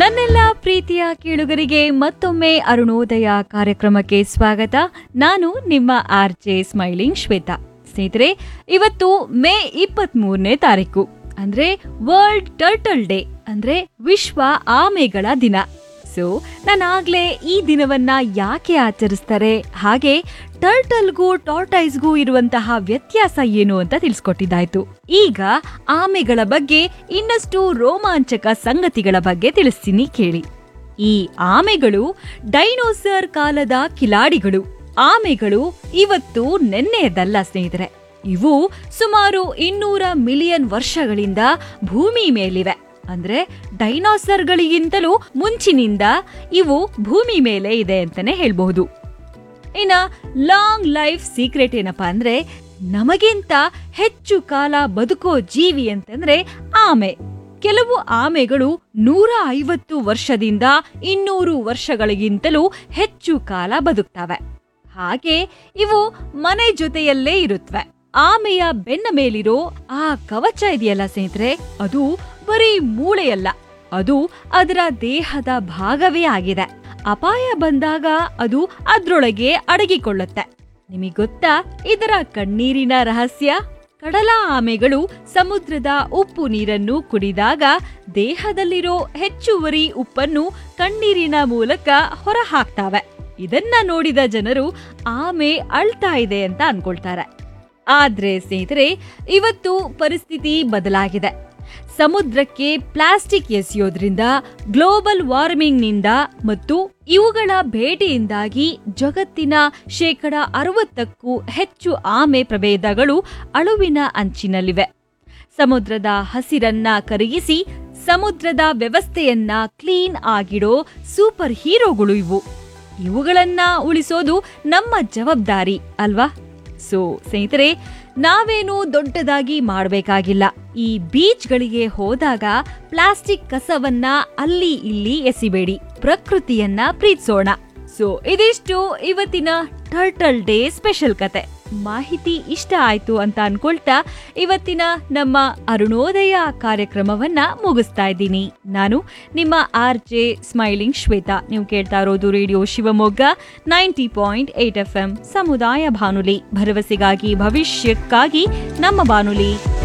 ನನ್ನೆಲ್ಲ ಪ್ರೀತಿಯ ಕೇಳುಗರಿಗೆ ಮತ್ತೊಮ್ಮೆ ಅರುಣೋದಯ ಕಾರ್ಯಕ್ರಮಕ್ಕೆ ಸ್ವಾಗತ ನಾನು ನಿಮ್ಮ ಆರ್ ಜೆ ಸ್ಮೈಲಿಂಗ್ ಶ್ವೇತಾ ಸ್ನೇಹಿತರೆ ಇವತ್ತು ಮೇ ಇಪ್ಪತ್ತ್ ಮೂರನೇ ತಾರೀಕು ಅಂದ್ರೆ ವರ್ಲ್ಡ್ ಟರ್ಟಲ್ ಡೇ ಅಂದ್ರೆ ವಿಶ್ವ ಆಮೆಗಳ ದಿನ ಸೊ ನಾನಾಗ್ಲೇ ಈ ದಿನವನ್ನ ಯಾಕೆ ಆಚರಿಸ್ತಾರೆ ಹಾಗೆ ಟರ್ಟಲ್ಗೂ ಟಾರ್ಟೈಸ್ಗೂ ಇರುವಂತಹ ವ್ಯತ್ಯಾಸ ಏನು ಅಂತ ತಿಳಿಸ್ಕೊಟ್ಟಿದ್ದಾಯ್ತು ಈಗ ಆಮೆಗಳ ಬಗ್ಗೆ ಇನ್ನಷ್ಟು ರೋಮಾಂಚಕ ಸಂಗತಿಗಳ ಬಗ್ಗೆ ತಿಳಿಸ್ತೀನಿ ಕೇಳಿ ಈ ಆಮೆಗಳು ಡೈನೋಸರ್ ಕಾಲದ ಕಿಲಾಡಿಗಳು ಆಮೆಗಳು ಇವತ್ತು ನೆನ್ನೆಯದಲ್ಲ ಸ್ನೇಹಿತರೆ ಇವು ಸುಮಾರು ಇನ್ನೂರ ಮಿಲಿಯನ್ ವರ್ಷಗಳಿಂದ ಭೂಮಿ ಮೇಲಿವೆ ಅಂದ್ರೆ ಡೈನೋಸರ್ಗಳಿಗಿಂತಲೂ ಮುಂಚಿನಿಂದ ಇವು ಭೂಮಿ ಮೇಲೆ ಇದೆ ಅಂತಾನೆ ಹೇಳ್ಬಹುದು ಇನ್ನ ಲಾಂಗ್ ಲೈಫ್ ಸೀಕ್ರೆಟ್ ಏನಪ್ಪಾ ಅಂದ್ರೆ ನಮಗಿಂತ ಹೆಚ್ಚು ಕಾಲ ಬದುಕೋ ಜೀವಿ ಅಂತಂದ್ರೆ ಆಮೆ ಕೆಲವು ಆಮೆಗಳು ನೂರ ಐವತ್ತು ವರ್ಷದಿಂದ ಇನ್ನೂರು ವರ್ಷಗಳಿಗಿಂತಲೂ ಹೆಚ್ಚು ಕಾಲ ಬದುಕ್ತವೆ ಹಾಗೆ ಇವು ಮನೆ ಜೊತೆಯಲ್ಲೇ ಇರುತ್ತವೆ ಆಮೆಯ ಬೆನ್ನ ಮೇಲಿರೋ ಆ ಕವಚ ಇದೆಯಲ್ಲ ಸ್ನೇಹಿತರೆ ಅದು ಬರೀ ಮೂಳೆಯಲ್ಲ ಅದು ಅದರ ದೇಹದ ಭಾಗವೇ ಆಗಿದೆ ಅಪಾಯ ಬಂದಾಗ ಅದು ಅದ್ರೊಳಗೆ ಅಡಗಿಕೊಳ್ಳುತ್ತೆ ನಿಮಗೆ ಗೊತ್ತಾ ಇದರ ಕಣ್ಣೀರಿನ ರಹಸ್ಯ ಕಡಲ ಆಮೆಗಳು ಸಮುದ್ರದ ಉಪ್ಪು ನೀರನ್ನು ಕುಡಿದಾಗ ದೇಹದಲ್ಲಿರೋ ಹೆಚ್ಚುವರಿ ಉಪ್ಪನ್ನು ಕಣ್ಣೀರಿನ ಮೂಲಕ ಹೊರಹಾಕ್ತಾವೆ ಇದನ್ನ ನೋಡಿದ ಜನರು ಆಮೆ ಅಳ್ತಾ ಇದೆ ಅಂತ ಅನ್ಕೊಳ್ತಾರೆ ಆದ್ರೆ ಸ್ನೇಹಿತರೆ ಇವತ್ತು ಪರಿಸ್ಥಿತಿ ಬದಲಾಗಿದೆ ಸಮುದ್ರಕ್ಕೆ ಪ್ಲಾಸ್ಟಿಕ್ ಎಸೆಯೋದ್ರಿಂದ ಗ್ಲೋಬಲ್ ವಾರ್ಮಿಂಗ್ನಿಂದ ಮತ್ತು ಇವುಗಳ ಭೇಟಿಯಿಂದಾಗಿ ಜಗತ್ತಿನ ಶೇಕಡ ಅರವತ್ತಕ್ಕೂ ಹೆಚ್ಚು ಆಮೆ ಪ್ರಭೇದಗಳು ಅಳುವಿನ ಅಂಚಿನಲ್ಲಿವೆ ಸಮುದ್ರದ ಹಸಿರನ್ನ ಕರಗಿಸಿ ಸಮುದ್ರದ ವ್ಯವಸ್ಥೆಯನ್ನ ಕ್ಲೀನ್ ಆಗಿಡೋ ಸೂಪರ್ ಹೀರೋಗಳು ಇವು ಇವುಗಳನ್ನ ಉಳಿಸೋದು ನಮ್ಮ ಜವಾಬ್ದಾರಿ ಅಲ್ವಾ ಸೊ ಸ್ನೇಹಿತರೆ ನಾವೇನು ದೊಡ್ಡದಾಗಿ ಮಾಡಬೇಕಾಗಿಲ್ಲ ಈ ಬೀಚ್ಗಳಿಗೆ ಹೋದಾಗ ಪ್ಲಾಸ್ಟಿಕ್ ಕಸವನ್ನ ಅಲ್ಲಿ ಇಲ್ಲಿ ಎಸಿಬೇಡಿ ಪ್ರಕೃತಿಯನ್ನ ಪ್ರೀತಿಸೋಣ ಸೊ ಇದಿಷ್ಟು ಇವತ್ತಿನ ಟರ್ಟಲ್ ಡೇ ಸ್ಪೆಷಲ್ ಕತೆ ಮಾಹಿತಿ ಇಷ್ಟ ಆಯ್ತು ಅಂತ ಅನ್ಕೊಳ್ತಾ ಇವತ್ತಿನ ನಮ್ಮ ಅರುಣೋದಯ ಕಾರ್ಯಕ್ರಮವನ್ನ ಮುಗಿಸ್ತಾ ಇದ್ದೀನಿ ನಾನು ನಿಮ್ಮ ಆರ್ ಜೆ ಸ್ಮೈಲಿಂಗ್ ಶ್ವೇತಾ ನೀವು ಕೇಳ್ತಾ ಇರೋದು radio Shivamogga ninety point eight F M ಸಮುದಾಯ ಬಾನುಲಿ ಭರವಸೆಗಾಗಿ ಭವಿಷ್ಯಕ್ಕಾಗಿ ನಮ್ಮ ಬಾನುಲಿ